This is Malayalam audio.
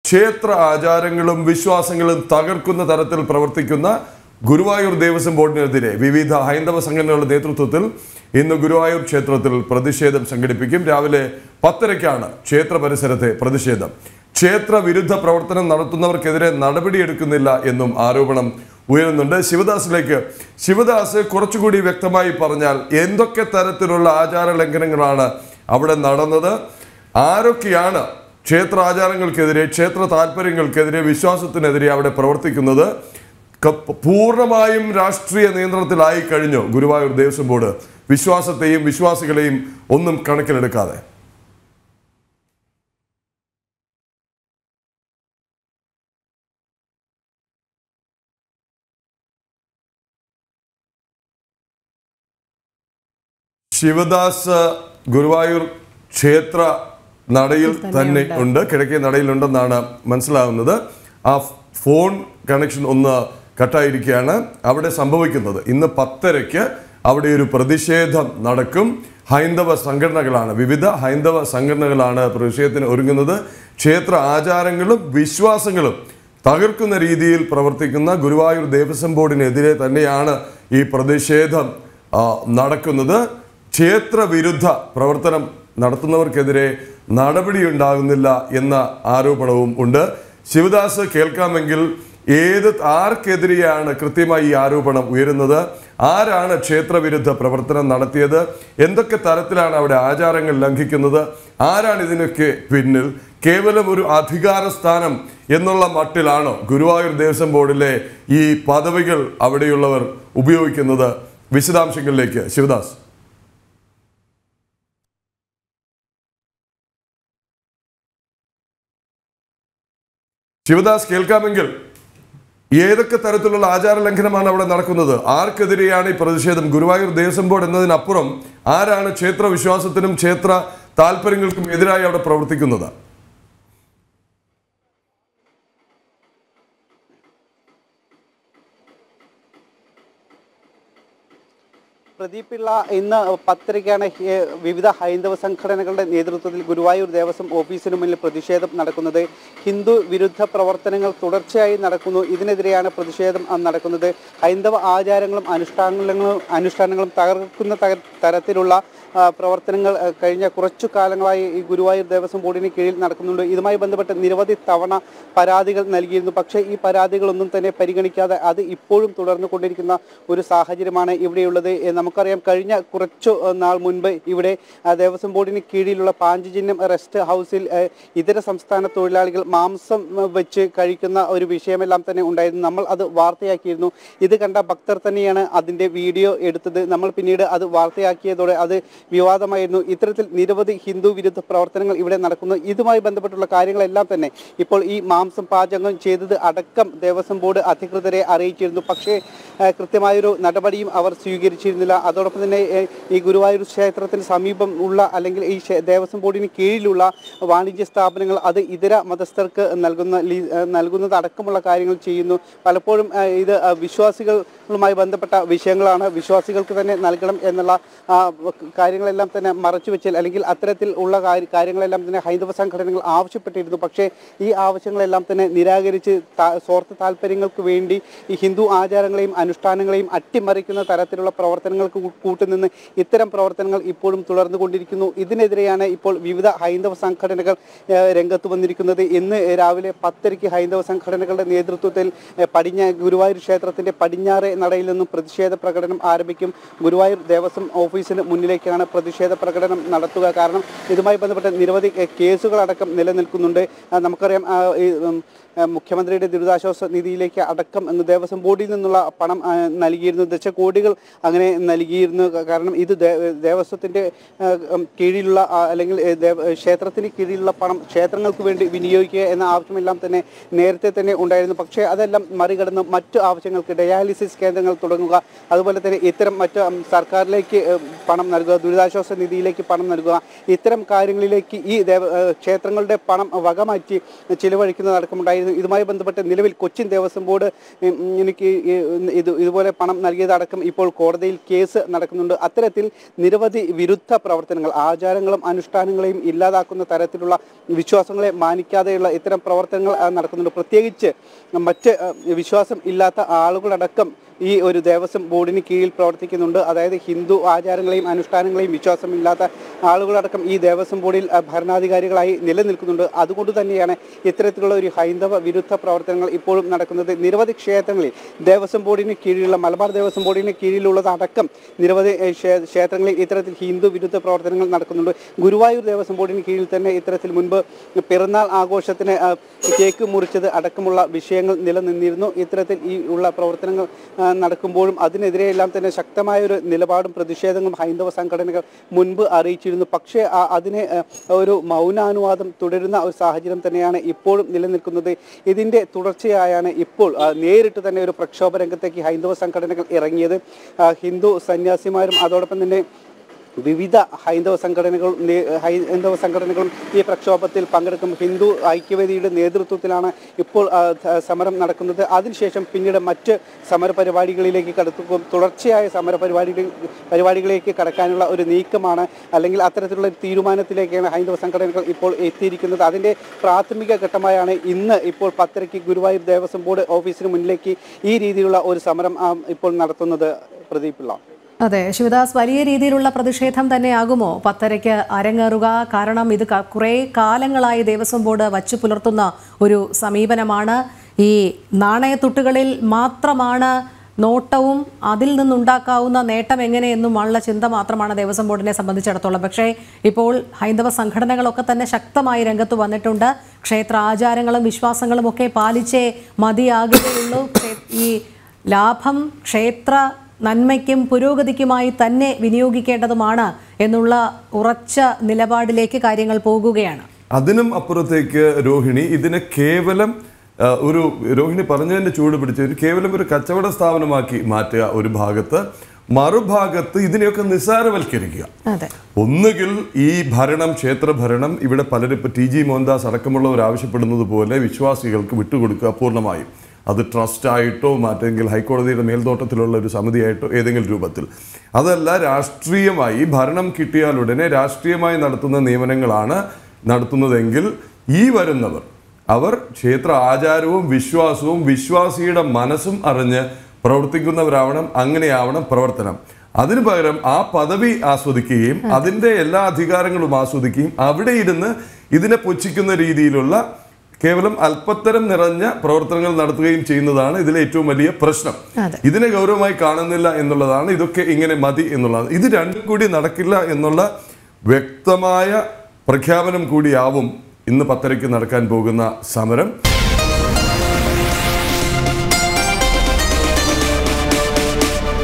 ക്ഷേത്ര ആചാരങ്ങളും വിശ്വാസങ്ങളും തകർക്കുന്ന തരത്തിൽ പ്രവർത്തിക്കുന്ന ഗുരുവായൂർ ദേവസ്വം ബോർഡിനെതിരെ വിവിധ ഹൈന്ദവ സംഘടനകളുടെ നേതൃത്വത്തിൽ ഇന്ന് ഗുരുവായൂർ ക്ഷേത്രത്തിൽ പ്രതിഷേധം സംഘടിപ്പിക്കും രാവിലെ പത്തരയ്ക്കാണ് ക്ഷേത്ര പരിസരത്തെ പ്രതിഷേധം ക്ഷേത്ര വിരുദ്ധ പ്രവർത്തനം നടത്തുന്നവർക്കെതിരെ നടപടിയെടുക്കുന്നില്ല എന്നും ആരോപണം ഉയരുന്നുണ്ട് ശിവദാസിലേക്ക് ശിവദാസ് കുറച്ചുകൂടി വ്യക്തമായി പറഞ്ഞാൽ എന്തൊക്കെ തരത്തിലുള്ള ആചാര ലംഘനങ്ങളാണ് അവിടെ നടന്നത് ആരൊക്കെയാണ് ക്ഷേത്ര ആചാരങ്ങൾക്കെതിരെ ക്ഷേത്ര താല്പര്യങ്ങൾക്കെതിരെ വിശ്വാസത്തിനെതിരെ അവിടെ പ്രവർത്തിക്കുന്നത് ക- പൂർണ്ണമായും രാഷ്ട്രീയ നിയന്ത്രണത്തിലായി കഴിഞ്ഞു ഗുരുവായൂർ ദേവസ്വം ബോർഡ് വിശ്വാസത്തെയും വിശ്വാസികളെയും ഒന്നും കണക്കിലെടുക്കാതെ ശിവദാസ് ഗുരുവായൂർ ക്ഷേത്ര നടയിൽ തന്നെ ഉണ്ട് കിഴക്കേ നടയിലുണ്ടെന്നാണ് മനസ്സിലാകുന്നത് ആ ഫോൺ കണക്ഷൻ ഒന്ന് കട്ടായിരിക്കുകയാണ് അവിടെ സംഭവിക്കുന്നത് ഇന്ന് പത്തരയ്ക്ക് അവിടെ ഒരു പ്രതിഷേധം നടക്കും ഹൈന്ദവ സംഘടനകളാണ് വിവിധ ഹൈന്ദവ സംഘടനകളാണ് പ്രതിഷേധത്തിന് ഒരുങ്ങുന്നത് ക്ഷേത്ര ആചാരങ്ങളും വിശ്വാസങ്ങളും തകർക്കുന്ന രീതിയിൽ പ്രവർത്തിക്കുന്ന ഗുരുവായൂർ ദേവസ്വം ബോർഡിനെതിരെ തന്നെയാണ് ഈ പ്രതിഷേധം ആ, നടക്കുന്നത് ക്ഷേത്ര വിരുദ്ധ പ്രവർത്തനം നടത്തുന്നവർക്കെതിരെ നടപടിയുണ്ടാകുന്നില്ല എന്ന ആരോപണവും ഉണ്ട് ശിവദാസ് കേൾക്കാമെങ്കിൽ ഏത് ആർക്കെതിരെയാണ് കൃത്യമായി ഈ ആരോപണം ഉയരുന്നത് ആരാണ് ക്ഷേത്രവിരുദ്ധ പ്രവർത്തനം നടത്തിയത് എന്തൊക്കെ തരത്തിലാണ് അവിടെ ആചാരങ്ങൾ ലംഘിക്കുന്നത് ആരാണ് ഇതിനൊക്കെ പിന്നിൽ കേവലം ഒരു അധികാര സ്ഥാനം എന്നുള്ള മട്ടിലാണോ ഗുരുവായൂർ ദേവസ്വം ബോർഡിലെ ഈ പദവികൾ അവിടെയുള്ളവർ ഉപയോഗിക്കുന്നത് വിശദാംശങ്ങളിലേക്ക് ശിവദാസ് ശിവദാസ് കേൾക്കാമെങ്കിൽ ഏതൊക്കെ തരത്തിലുള്ള ആചാര ലംഘനമാണ് അവിടെ നടക്കുന്നത് ആർക്കെതിരെയാണ് ഈ പ്രതിഷേധം ഗുരുവായൂർ ദേവസ്വം ബോർഡ് എന്നതിനപ്പുറം ആരാണ് ക്ഷേത്ര വിശ്വാസത്തിനും ക്ഷേത്ര താല്പര്യങ്ങൾക്കും എതിരായി അവിടെ പ്രവർത്തിക്കുന്നത് പ്രദീപ് പിള്ള ഇന്ന് പത്തരയ്ക്കാണ് ഹി- വിവിധ ഹൈന്ദവ സംഘടനകളുടെ നേതൃത്വത്തിൽ ഗുരുവായൂർ ദേവസ്വം ഓഫീസിന് മുന്നിൽ പ്രതിഷേധം നടക്കുന്നത് ഹിന്ദു വിരുദ്ധ പ്രവർത്തനങ്ങൾ തുടർച്ചയായി നടക്കുന്നു ഇതിനെതിരെയാണ് പ്രതിഷേധം ആ, നടക്കുന്നത് ഹൈന്ദവ ആചാരങ്ങളും അനുഷ്ഠാനങ്ങളും അനുഷ്ഠാനങ്ങളും തകർക്കുന്ന തക- തരത്തിലുള്ള ആ, പ്രവർത്തനങ്ങൾ ആ, കഴിഞ്ഞ കുറച്ചു കാലങ്ങളായി ഈ ഗുരുവായൂർ ദേവസ്വം ബോർഡിന് കീഴിൽ നടക്കുന്നുണ്ട് ഇതുമായി ബന്ധപ്പെട്ട് നിരവധി തവണ പരാതികൾ നൽകിയിരുന്നു പക്ഷേ ഈ പരാതികളൊന്നും തന്നെ പരിഗണിക്കാതെ അത് ഇപ്പോഴും തുടർന്നു കൊണ്ടിരിക്കുന്ന ഒരു സാഹചര്യമാണ് ഇവിടെയുള്ളത് ഏ, നമുക്കറിയാം കഴിഞ്ഞ കുറച്ചു ആ, നാൾ മുൻപ് ഇവിടെ ആ, ദേവസ്വം ബോർഡിന് കീഴിലുള്ള പാഞ്ചജന്യം റെസ്റ്റ് ഹൗസിൽ ഏ, ഇതര സംസ്ഥാന തൊഴിലാളികൾ മാംസം ആ, വെച്ച് കഴിക്കുന്ന ഒരു വിഷയമെല്ലാം തന്നെ ഉണ്ടായിരുന്നു നമ്മൾ അത് വാർത്തയാക്കിയിരുന്നു ഇത് കണ്ട ഭക്തർ തന്നെയാണ് അതിന്റെ വീഡിയോ എടുത്തത് നമ്മൾ പിന്നീട് അത് വാർത്തയാക്കിയതോടെ അത് വിവാദമായിരുന്നു ഇത്തരത്തിൽ നിരവധി ഹിന്ദു വിരുദ്ധ പ്രവർത്തനങ്ങൾ ഇവിടെ നടക്കുന്നു ഇതുമായി ബന്ധപ്പെട്ടുള്ള കാര്യങ്ങളെല്ലാം തന്നെ ഇപ്പോൾ ഈ മാംസം പാചകം ചെയ്തത് അടക്കം ദേവസ്വം ബോർഡ് അധികൃതരെ അറിയിച്ചിരുന്നു പക്ഷേ ഏഹ്, കൃത്യമായൊരു നടപടിയും അവർ സ്വീകരിച്ചിരുന്നില്ല അതോടൊപ്പം തന്നെ ഏഹ്, ഈ ഗുരുവായൂർ ക്ഷേത്രത്തിന് സമീപം ഉള്ള അല്ലെങ്കിൽ ഈ ക്ഷേ- ദേവസ്വം ബോർഡിന് കീഴിലുള്ള വാണിജ്യ സ്ഥാപനങ്ങൾ അത് ഇതര മതസ്ഥർക്ക് നൽകുന്ന ലീ- ഏഹ്, നൽകുന്നത് അടക്കമുള്ള കാര്യങ്ങൾ ചെയ്യുന്നു പലപ്പോഴും ഏഹ്, ഇത് ഏഹ്, വിശ്വാസികളുമായി ബന്ധപ്പെട്ട വിഷയങ്ങളാണ് വിശ്വാസികൾക്ക് തന്നെ നൽകണം എന്നുള്ള ആ, വ- കാര്യങ്ങളെല്ലാം തന്നെ മറച്ചു വെച്ചാൽ അല്ലെങ്കിൽ അത്തരത്തിൽ ഉള്ള കാര്യ- കാര്യങ്ങളെല്ലാം തന്നെ ഹൈന്ദവ സംഘടനകൾ ആവശ്യപ്പെട്ടിരുന്നു പക്ഷേ ഈ ആവശ്യങ്ങളെല്ലാം തന്നെ നിരാകരിച്ച് താ- സ്വാർത്ഥ താല്പര്യങ്ങൾക്ക് വേണ്ടി ഈ ഹിന്ദു ആചാരങ്ങളെയും അനുഷ്ഠാനങ്ങളെയും അട്ടിമറിക്കുന്ന തരത്തിലുള്ള പ്രവർത്തനങ്ങൾക്ക് കൂ- കൂട്ടുനിന്ന് ഇത്തരം പ്രവർത്തനങ്ങൾ ഇപ്പോഴും തുടർന്നുകൊണ്ടിരിക്കുന്നു ഇതിനെതിരെയാണ് ഇപ്പോൾ വിവിധ ഹൈന്ദവ സംഘടനകൾ ഏഹ്, രംഗത്ത് വന്നിരിക്കുന്നത് ഇന്ന് രാവിലെ പത്തരയ്ക്ക് ഹൈന്ദവ സംഘടനകളുടെ നേതൃത്വത്തിൽ ഏഹ്, പടിഞ്ഞാ ഗുരുവായൂർ ക്ഷേത്രത്തിന്റെ പടിഞ്ഞാറെ നടയിൽ നിന്നും പ്രതിഷേധ പ്രകടനം ആരംഭിക്കും ഗുരുവായൂർ ദേവസ്വം ഓഫീസിന് മുന്നിലേക്കാണ് പ്രതിഷേധ പ്രകടനം നടത്തുക കാരണം ഇതുമായി ബന്ധപ്പെട്ട നിരവധി ഏഹ്, കേസുകളടക്കം നിലനിൽക്കുന്നുണ്ട് ആ, നമുക്കറിയാം ആ, ഈ, ഉം, ആ, മുഖ്യമന്ത്രിയുടെ ദുരിതാശ്വാസ നിധിയിലേക്ക് അടക്കം അങ്ങ് ദേവസ്വം ബോർഡിൽ നിന്നുള്ള പണം ആ, നൽകിയിരുന്നു ദശകോടികൾ അങ്ങനെ നൽകിയിരുന്നു ക- കാരണം ഇത് ദേ- ദേവസ്വത്തിന്റെ ആ, ഉം, കീഴിലുള്ള ആ, അല്ലെങ്കിൽ ഏ, ദേവ- ക്ഷേത്രത്തിന് കീഴിലുള്ള പണം ക്ഷേത്രങ്ങൾക്ക് വേണ്ടി വിനിയോഗിക്കുക എന്ന ആവശ്യമെല്ലാം തന്നെ നേരത്തെ തന്നെ ഉണ്ടായിരുന്നു പക്ഷേ അതെല്ലാം മറികടന്ന് മറ്റു ആവശ്യങ്ങൾക്ക് ഡയാലിസിസ് കേന്ദ്രങ്ങൾ തുടങ്ങുക അതുപോലെ തന്നെ ഇത്തരം മറ്റ് ഉം, സർക്കാരിലേക്ക് ഏ, പണം നൽകുക ദുരിതാശ്വാസ നിധിയിലേക്ക് പണം നൽകുക ഇത്തരം കാര്യങ്ങളിലേക്ക് ഈ ദേവ ഏഹ് ക്ഷേത്രങ്ങളുടെ പണം വകമാറ്റി ചിലവഴിക്കുന്നത് അടക്കമുണ്ടായിരുന്നു ഇതുമായി ബന്ധപ്പെട്ട് നിലവിൽ കൊച്ചിൻ ദേവസ്വം ബോർഡ് ഉം, എനിക്ക് ഈ ഇത് ഇതുപോലെ പണം നൽകിയതടക്കം ഇപ്പോൾ കോടതിയിൽ കേസ് നടക്കുന്നുണ്ട് അത്തരത്തിൽ നിരവധി വിരുദ്ധ പ്രവർത്തനങ്ങൾ ആചാരങ്ങളും അനുഷ്ഠാനങ്ങളെയും ഇല്ലാതാക്കുന്ന തരത്തിലുള്ള വിശ്വാസങ്ങളെ മാനിക്കാതെയുള്ള ഇത്തരം പ്രവർത്തനങ്ങൾ ആ, നടക്കുന്നുണ്ട് പ്രത്യേകിച്ച് മറ്റ് ആ, വിശ്വാസം ഇല്ലാത്ത ആളുകളടക്കം ഈ ഒരു ദേവസ്വം ബോർഡിന് കീഴിൽ പ്രവർത്തിക്കുന്നുണ്ട് അതായത് ഹിന്ദു ആചാരങ്ങളെയും അനുഷ്ഠാനങ്ങളെയും വിശ്വാസമില്ലാത്ത ആളുകളടക്കം ഈ ദേവസ്വം ബോർഡിൽ ആ, ഭരണാധികാരികളായി നിലനിൽക്കുന്നുണ്ട് അതുകൊണ്ട് തന്നെയാണ് ഇത്തരത്തിലുള്ള ഒരു ഹൈന്ദവ വിരുദ്ധ പ്രവർത്തനങ്ങൾ ഇപ്പോഴും നടക്കുന്നത് നിരവധി ക്ഷേത്രങ്ങളിൽ ദേവസ്വം ബോർഡിന് കീഴിലുള്ള മലബാർ ദേവസ്വം ബോർഡിന് കീഴിലുള്ളതടക്കം നിരവധി ഏ, ക്ഷേ- ക്ഷേത്രങ്ങളിൽ ഇത്തരത്തിൽ ഹിന്ദു വിരുദ്ധ പ്രവർത്തനങ്ങൾ നടക്കുന്നുണ്ട് ഗുരുവായൂർ ദേവസ്വം ബോർഡിന് കീഴിൽ തന്നെ ഇത്തരത്തിൽ മുൻപ് പിറന്നാൾ ആഘോഷത്തിന് ആ, കേക്ക് മുറിച്ചത് അടക്കമുള്ള വിഷയങ്ങൾ നിലനിന്നിരുന്നു ഇത്തരത്തിൽ ഈ ഉള്ള പ്രവർത്തനങ്ങൾ ആ, നടക്കുമ്പോഴും അതിനെതിരെയെല്ലാം തന്നെ ശക്തമായ ഒരു നിലപാടും പ്രതിഷേധങ്ങളും ഹൈന്ദവ സംഘടനകൾ മുൻപ് അറിയിച്ചിരുന്നു പക്ഷേ ആ- അതിനെ ആ, ഒരു മൗനാനുവാദം തുടരുന്ന ഒരു സാഹചര്യം തന്നെയാണ് ഇപ്പോഴും നിലനിൽക്കുന്നത് ഇതിന്റെ തുടർച്ചയായാണ് ഇപ്പോൾ ആ, നേരിട്ട് തന്നെ ഒരു പ്രക്ഷോഭ രംഗത്തേക്ക് ഹൈന്ദവ സംഘടനകൾ ഇറങ്ങിയത് ആ, ഹിന്ദു സന്യാസിമാരും അതോടൊപ്പം തന്നെ വിവിധ ഹൈന്ദവ സംഘടനകളും നേ- ഹൈന്ദവ സംഘടനകളും ഈ പ്രക്ഷോഭത്തിൽ പങ്കെടുക്കും ഹിന്ദു ഐക്യവേദിയുടെ നേതൃത്വത്തിലാണ് ഇപ്പോൾ ആ, ധ- സമരം നടക്കുന്നത് അതിനുശേഷം പിന്നീട് മറ്റ് സമരപരിപാടികളിലേക്ക് കടത്തും തുടർച്ചയായ സമരപരിപാടികൾ പരിപാടികളിലേക്ക് കടക്കാനുള്ള ഒരു നീക്കമാണ് അല്ലെങ്കിൽ അത്തരത്തിലുള്ള ഒരു തീരുമാനത്തിലേക്കാണ് ഹൈന്ദവ സംഘടനകൾ ഇപ്പോൾ എത്തിയിരിക്കുന്നത് അതിൻ്റെ പ്രാഥമിക ഘട്ടമായാണ് ഇന്ന് ഇപ്പോൾ പത്തരയ്ക്ക് ഗുരുവായൂർ ദേവസ്വം ബോർഡ് ഓഫീസിന് മുന്നിലേക്ക് ഈ രീതിയിലുള്ള ഒരു സമരം ആ, ഇപ്പോൾ നടത്തുന്നത് പ്രദീപിള്ള അതെ ശിവദാസ് വലിയ രീതിയിലുള്ള പ്രതിഷേധം തന്നെയാകുമോ പത്തരയ്ക്ക് അരങ്ങേറുക കാരണം ഇത് ക- കുറേ കാലങ്ങളായി ദേവസ്വം ബോർഡ് വച്ചു പുലർത്തുന്ന ഒരു സമീപനമാണ് ഈ നാണയത്തുട്ടുകളിൽ മാത്രമാണ് നോട്ടവും അതിൽ നിന്നുണ്ടാക്കാവുന്ന നേട്ടം എങ്ങനെയെന്നും ഉള്ള ചിന്ത മാത്രമാണ് ദേവസ്വം ബോർഡിനെ സംബന്ധിച്ചിടത്തോളം പക്ഷേ ഇപ്പോൾ ഹൈന്ദവ സംഘടനകളൊക്കെ തന്നെ ശക്തമായി രംഗത്ത് വന്നിട്ടുണ്ട് ക്ഷേത്ര ആചാരങ്ങളും വിശ്വാസങ്ങളും ഒക്കെ പാലിച്ചേ മതിയാകുകയുള്ളൂ ക്ഷേ- ഈ ലാഭം ക്ഷേത്ര നന്മയ്ക്കും പുരോഗതിക്കുമായി തന്നെ വിനിയോഗിക്കേണ്ടതുമാണ് എന്നുള്ള ഉറച്ച നിലപാടിലേക്ക് കാര്യങ്ങൾ പോകുകയാണ് അതിനും അപ്പുറത്തേക്ക് രോഹിണി ഇതിനെ കേവലം ആ, ഒരു രോഹിണി പറഞ്ഞതിന്റെ ചൂട് പിടിച്ചതിന് കേവലം ഒരു കച്ചവട സ്ഥാപനമാക്കി മാറ്റുക ഒരു ഭാഗത്ത് മറുഭാഗത്ത് ഇതിനെയൊക്കെ നിസ്സാരവൽക്കരിക്കുക അതെ ഒന്നുകിൽ ഈ ഭരണം ക്ഷേത്രഭരണം ഇവിടെ പലരും ഇപ്പോൾ ടി ജി മോഹൻദാസ് അടക്കമുള്ളവർ ആവശ്യപ്പെടുന്നത് പോലെ വിശ്വാസികൾക്ക് വിട്ടുകൊടുക്കുക പൂർണ്ണമായും അത് ട്രസ്റ്റായിട്ടോ മറ്റെങ്കിൽ ഹൈക്കോടതിയുടെ മേൽനോട്ടത്തിലുള്ള ഒരു സമിതിയായിട്ടോ ഏതെങ്കിലും രൂപത്തിൽ അതല്ല രാഷ്ട്രീയമായി ഭരണം കിട്ടിയാൽ ഉടനെ രാഷ്ട്രീയമായി നടത്തുന്ന നിയമനങ്ങളാണ് നടത്തുന്നതെങ്കിൽ ഈ വരുന്നവർ അവർ ക്ഷേത്ര ആചാരവും വിശ്വാസവും വിശ്വാസിയുടെ മനസ്സും അറിഞ്ഞ് പ്രവർത്തിക്കുന്നവരാവണം അങ്ങനെയാവണം പ്രവർത്തനം അതിനു പകരം ആ പദവി ആസ്വദിക്കുകയും അതിൻ്റെ എല്ലാ അധികാരങ്ങളും ആസ്വദിക്കുകയും അവിടെ ഇരുന്ന് ഇതിനെ പുച്ഛിക്കുന്ന രീതിയിലുള്ള കേവലം അല്പത്തരം നിറഞ്ഞ പ്രവർത്തനങ്ങൾ നടത്തുകയും ചെയ്യുന്നതാണ് ഇതിലെ ഏറ്റവും വലിയ പ്രശ്നം അതെ. ഇതിനെ ഗൗരവമായി കാണുന്നില്ല എന്നുള്ളതാണ് ഇതൊക്കെ ഇങ്ങനെ മതി എന്നുള്ളത് ഇത് രണ്ടും കൂടി നടക്കില്ല എന്നുള്ള വ്യക്തമായ പ്രഖ്യാപനം കൂടിയാവും ഇന്ന് പത്തരയ്ക്ക് നടക്കാൻ പോകുന്ന സമരം